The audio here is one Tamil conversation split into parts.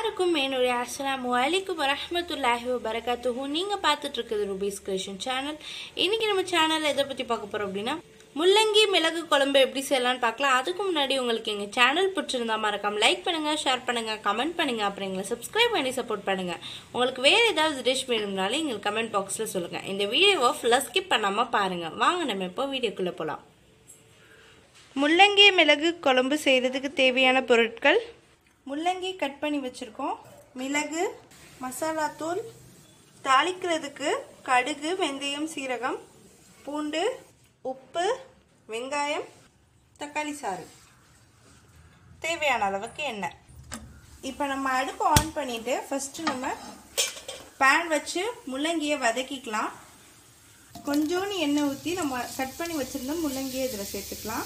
எல்லாருக்கும் என்னுடைய அஸ்ஸலாமு அலைக்கும் வரஹ்மத்துல்லாஹி வபரகாத்துஹு நீங்கள் பார்த்துட்டு இருக்குது ரூபீஸ் கிரியேஷன் சேனல் இன்னைக்கு நம்ம சேனலில் எதை பற்றி பார்க்க போகிறோம் அப்படின்னா முள்ளங்கி மிளகு குழம்பு எப்படி செய்யலாம்னு பார்க்கலாம் அதுக்கு முன்னாடி உங்களுக்கு எங்கள் சேனல் பிடிச்சிருந்தா மறக்காம லைக் பண்ணுங்கள் ஷேர் பண்ணுங்கள் கமெண்ட் பண்ணுங்கள் அப்புறம் எங்களை சப்ஸ்கிரைப் பண்ணி சப்போர்ட் பண்ணுங்கள் உங்களுக்கு வேறு ஏதாவது டிஷ் வேணும்னாலும் எங்களுக்கு கமெண்ட் பாக்ஸில் சொல்லுங்கள் இந்த வீடியோவை ஃபுல்லாக ஸ்கிப் பண்ணாமல் பாருங்கள் வாங்க நம்ம இப்போ வீடியோக்குள்ளே போகலாம் முள்ளங்கி மிளகு குழம்பு செய்கிறதுக்கு தேவையான பொருட்கள் முள்ளங்கி கட் பண்ணி வச்சுருக்கோம் மிளகு மசாலா தூள் தாளிக்கிறதுக்கு கடுகு வெந்தயம் சீரகம் பூண்டு உப்பு வெங்காயம் தக்காளி சாறு தேவையான அளவுக்கு எண்ணெய் இப்போ நம்ம அடுப்பு ஆன் பண்ணிவிட்டு ஃபஸ்ட்டு நம்ம பேன் வச்சு முள்ளங்கியை வதக்கிக்கலாம் கொஞ்சோண்டு எண்ணெய் ஊற்றி நம்ம கட் பண்ணி வச்சுருந்த முள்ளங்கியை இதில் சேர்த்துக்கலாம்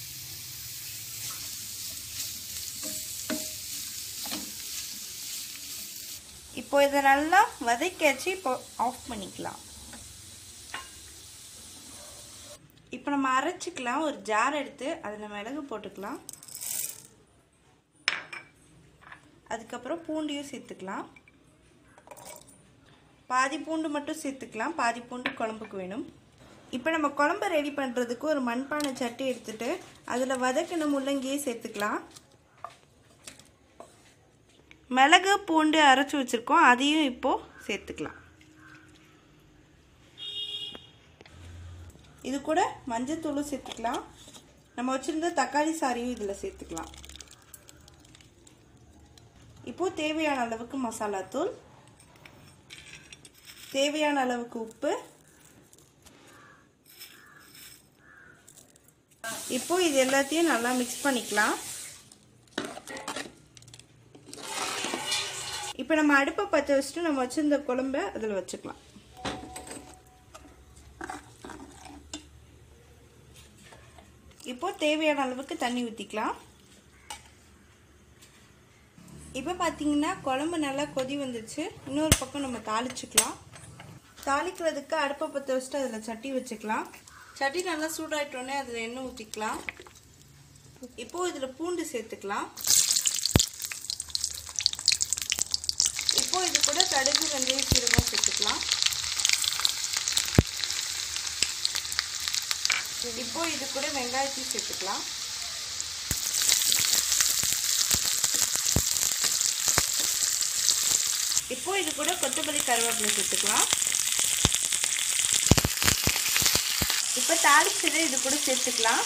இப்போ இதை நல்லா வதக்கியாச்சு இப்போ ஆஃப் பண்ணிக்கலாம் இப்போ நம்ம அரைச்சிக்கலாம் ஒரு ஜார் எடுத்து அதில் மிளகு போட்டுக்கலாம் அதுக்கப்புறம் பூண்டையும் சேர்த்துக்கலாம் பாதி பூண்டு மட்டும் சேர்த்துக்கலாம் பாதி பூண்டு குழம்புக்கு வேணும் இப்போ நம்ம குழம்பு ரெடி பண்ணுறதுக்கு ஒரு மண்பானை சட்டி எடுத்துட்டு அதில் வதக்கின முள்ளங்கியே சேர்த்துக்கலாம் மிளகு பூண்டு அரைச்சி வச்சுருக்கோம் அதையும் இப்போது சேர்த்துக்கலாம் இது கூட மஞ்சத்தூளும் சேர்த்துக்கலாம் நம்ம வச்சுருந்த தக்காளி சாரியும் இதில் சேர்த்துக்கலாம் இப்போது தேவையான அளவுக்கு மசாலா தூள் தேவையான அளவுக்கு உப்பு இப்போ இது எல்லாத்தையும் நல்லா மிக்ஸ் பண்ணிக்கலாம் இப்போ நம்ம அடுப்பை பற்ற வச்சுட்டு நம்ம வச்சுருந்த குழம்ப அதில் வச்சுக்கலாம் இப்போ தேவையான அளவுக்கு தண்ணி ஊற்றிக்கலாம் இப்போ பார்த்தீங்கன்னா குழம்பு நல்லா கொதி வந்துச்சு இன்னொரு பக்கம் நம்ம தாளிச்சுக்கலாம் தாளிக்கிறதுக்கு அடுப்பை பற்ற வச்சுட்டு அதில் சட்டி வச்சுக்கலாம் சட்டி நல்லா சூடாயிட்டோடனே அதில் எண்ணெய் ஊற்றிக்கலாம் இப்போது இதில் பூண்டு சேர்த்துக்கலாம் இப்போ இது கூட கடுகு வெந்தயம் சீரகம் சேர்த்துக்கலாம் இப்போ இது கூட வெங்காயத்தையும் சேர்த்துக்கலாம் இப்போ இது கூட கொத்தமல்லி கருவேப்பிலை சேர்த்துக்கலாம் இப்போ தாளிச்சதை இது கூட சேர்த்துக்கலாம்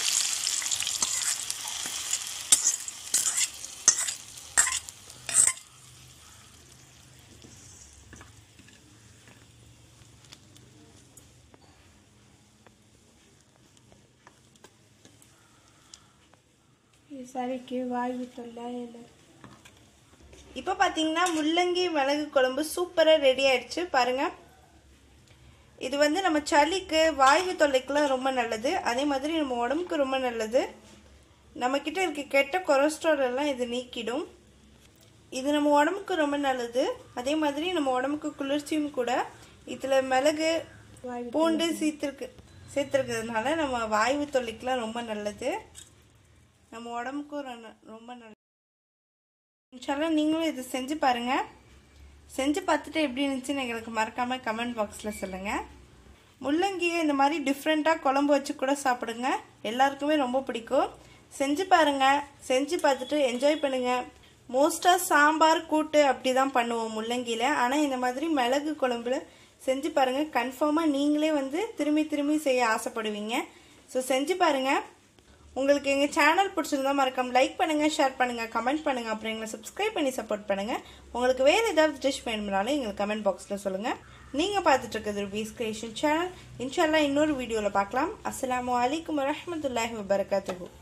சரிக்கு வாய்வு தொல்லை இல்லை இப்போ பார்த்தீங்கன்னா முள்ளங்கி மிளகு குழம்பு சூப்பராக ரெடி ஆயிடுச்சு பாருங்க இது வந்து நம்ம சளிக்கு வாய்வு தொல்லைக்கெல்லாம் ரொம்ப நல்லது அதே மாதிரி நம்ம உடம்புக்கு ரொம்ப நல்லது நம்மக்கிட்ட இருக்க கெட்ட கொலஸ்ட்ரால் எல்லாம் இது நீக்கிடும் இது நம்ம உடம்புக்கு ரொம்ப நல்லது அதே மாதிரி நம்ம உடம்புக்கு குளிர்ச்சியும் கூட இதில் மிளகு பூண்டு சீத்திருக்கு சேர்த்துருக்கிறதுனால நம்ம வாய்வு தொல்லைக்கெல்லாம் ரொம்ப நல்லது நம்ம உடம்புக்கும் ரொம்ப நல்லது இன்ஷால்லாம் நீங்களும் இது செஞ்சு பாருங்கள் செஞ்சு பார்த்துட்டு எப்படி இருந்துச்சுன்னு எங்களுக்கு மறக்காமல் கமெண்ட் பாக்ஸில் சொல்லுங்கள் முள்ளங்கியை இந்த மாதிரி டிஃப்ரெண்ட்டாக குழம்பு வச்சு கூட சாப்பிடுங்க எல்லாருக்குமே ரொம்ப பிடிக்கும் செஞ்சு பாருங்கள் செஞ்சு பார்த்துட்டு என்ஜாய் பண்ணுங்கள் மோஸ்ட்டாக சாம்பார் கூட்டு அப்படி தான் பண்ணுவோம் முள்ளங்கியில் ஆனால் இந்த மாதிரி மிளகு குழம்புல செஞ்சு பாருங்கள் கன்ஃபார்மாக நீங்களே வந்து திரும்பி திரும்பி செய்ய ஆசைப்படுவீங்க ஸோ செஞ்சு பாருங்கள் உங்களுக்கு எங்கள் சேனல் பிடிச்சிருந்தா மறக்காம லைக் பண்ணுங்கள் ஷேர் பண்ணுங்கள் கமெண்ட் பண்ணுங்கள் அப்புறம் எங்களை சப்ஸ்கிரைப் பண்ணி சப்போர்ட் பண்ணுங்கள் உங்களுக்கு வேறு ஏதாவது டிஷ் வேணும்னாலும் எங்களுக்கு கமெண்ட் பாக்ஸில் சொல்லுங்கள் நீங்கள் பார்த்துட்டு இருக்கிறது ரூபீஸ் கிரியேஷன் சேனல் இன்ஷால்லா இன்னொரு வீடியோவில் பார்க்கலாம் அஸ்லாம் வலைக்கம் வரமத்துல்லாஹி வபரகாத்து